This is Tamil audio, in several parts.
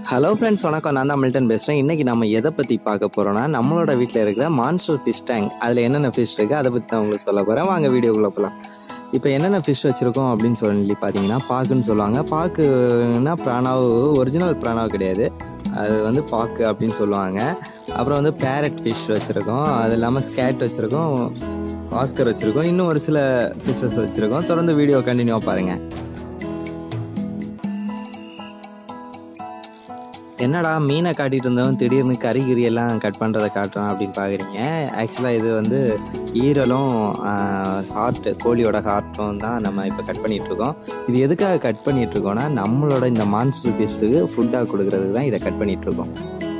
ஹலோ ஃப்ரெண்ட்ஸ் வணக்கம் நான் தான் மில்டன் பேசுகிறேன் இன்றைக்கி நம்ம எதை பற்றி பார்க்க போகிறோம்னா நம்மளோட வீட்டில் இருக்கிற மான்ஸ்டர் ஃபிஷ் டேங்க் அதில் என்னென்ன ஃபிஷ் இருக்குது அதை பற்றி தான் உங்களுக்கு சொல்ல போகிறேன் வாங்க வீடியோக்குள்ளே போகலாம் இப்போ என்னென்ன ஃபிஷ் வச்சுருக்கோம் அப்படின்னு சொல்லி பார்த்தீங்கன்னா பாக்குன்னு சொல்லுவாங்க பாக்குன்னா பிராணாவு ஒரிஜினல் பிராணாவு கிடையாது அது வந்து பாக்கு அப்படின்னு சொல்லுவாங்க அப்புறம் வந்து பேரட் ஃபிஷ் வச்சுருக்கோம் அது இல்லாமல் ஸ்கேட் வச்சுருக்கோம் ஆஸ்கர் வச்சுருக்கோம் இன்னும் ஒரு சில ஃபிஷ்ஷஸ் வச்சுருக்கோம் தொடர்ந்து வீடியோ கண்டினியூவாக பாருங்கள் என்னடா மீனை காட்டிட்டு இருந்தவன் திடீர்னு கறி கிரி எல்லாம் கட் பண்ணுறதை காட்டுறான் அப்படின்னு பார்க்குறீங்க ஆக்சுவலாக இது வந்து ஈரலும் ஹார்ட் கோழியோட ஹார்ட்டும் தான் நம்ம இப்போ கட் பண்ணிட்டு இருக்கோம் இது எதுக்காக கட் பண்ணிட்டு இருக்கோம்னா நம்மளோட இந்த மான்ஸ்டர் ஃபிஷ்ஷுக்கு ஃபுட்டாக கொடுக்கறதுக்கு தான் இதை கட் பண்ணிட்டு இருக்கோம்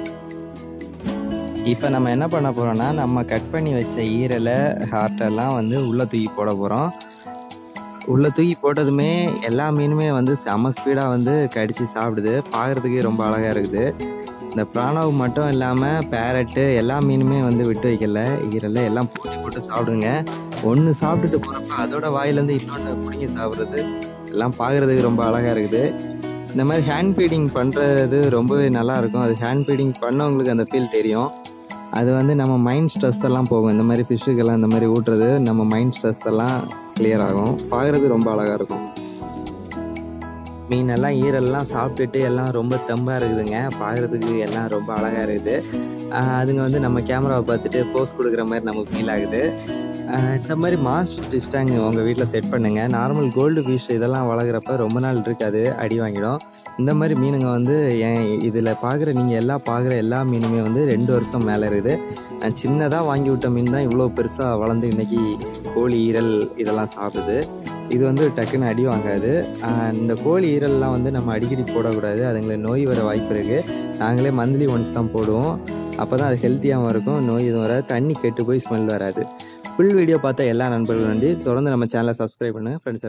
இப்போ நம்ம என்ன பண்ண போகிறோம்னா நம்ம கட் பண்ணி வச்ச ஈரலை ஹார்ட்டெல்லாம் வந்து உள்ளே தூக்கி போட போகிறோம் உள்ளே தூக்கி போட்டதுமே எல்லா மீனுமே வந்து செம ஸ்பீடாக வந்து கடித்து சாப்பிடுது பார்க்குறதுக்கே ரொம்ப அழகாக இருக்குது இந்த பிராணாவு மட்டும் இல்லாமல் பேரட்டு எல்லா மீனுமே வந்து விட்டு வைக்கல ஈரல்ல எல்லாம் போட்டி போட்டு சாப்பிடுங்க ஒன்று சாப்பிட்டுட்டு போகிறப்ப அதோட வாயிலேருந்து இன்னொன்று பிடிங்கி சாப்பிட்றது எல்லாம் பார்க்குறதுக்கு ரொம்ப அழகாக இருக்குது இந்த மாதிரி ஹேண்ட் ஃபீடிங் பண்ணுறது ரொம்பவே நல்லா இருக்கும் அது ஹேண்ட் ஃபீடிங் பண்ணவங்களுக்கு அந்த ஃபீல் தெரியும் அது வந்து நம்ம மைண்ட் ஸ்ட்ரெஸ் எல்லாம் போகும் இந்த மாதிரி ஃபிஷ்ஷுக்கெல்லாம் இந்த மாதிரி ஊட்டுறது நம்ம மைண்ட் ஸ்ட்ரெஸ் எல்லாம் கிளியர் ஆகும் பார்க்குறது ரொம்ப அழகாக இருக்கும் மீனெல்லாம் ஈரெல்லாம் சாப்பிட்டுட்டு எல்லாம் ரொம்ப தெம்பாக இருக்குதுங்க பார்க்குறதுக்கு எல்லாம் ரொம்ப அழகாக இருக்குது ஆஹ் அதுங்க வந்து நம்ம கேமராவை பார்த்துட்டு போஸ் கொடுக்குற மாதிரி நமக்கு ஃபீல் ஆகுது ஆஹ் இந்த மாதிரி மாஸ்டர் ஃபிஷ் டேங்க் உங்கள் வீட்டில் செட் பண்ணுங்கள் நார்மல் கோல்டு ஃபிஷ் இதெல்லாம் வளர்க்குறப்ப ரொம்ப நாள் இருக்காது அடி வாங்கிடும் இந்த மாதிரி மீனுங்க வந்து என் இதில் பார்க்குற நீங்கள் எல்லாம் பார்க்குற எல்லா மீனுமே வந்து ரெண்டு வருஷம் மேலே இருக்குது நான் சின்னதாக வாங்கி விட்ட மீன் தான் இவ்வளோ பெருசாக வளர்ந்து இன்னைக்கு கோழி ஈரல் இதெல்லாம் சாப்பிடுது இது வந்து டக்குன்னு அடி வாங்காது ஆஹ் இந்த கோழி ஈரல்லாம் வந்து நம்ம அடிக்கடி போடக்கூடாது அதுங்களுக்கு நோய் வர வாய்ப்பு இருக்குது நாங்களே மந்த்லி ஒன்ஸ் தான் போடுவோம் அப்போ தான் அது ஹெல்த்தியாகவும் இருக்கும் நோய் எதுவும் வராது தண்ணி கெட்டு போய் ஸ்மெல் வராது ஃபுல் வீடியோ பார்த்த எல்லா நண்பர்களும் நன்றி தொடர்ந்து நம்ம சேனலை சப்ஸ்கிரைப் பண்ணுங்கள் ஃப்ரெண்ட்ஸ்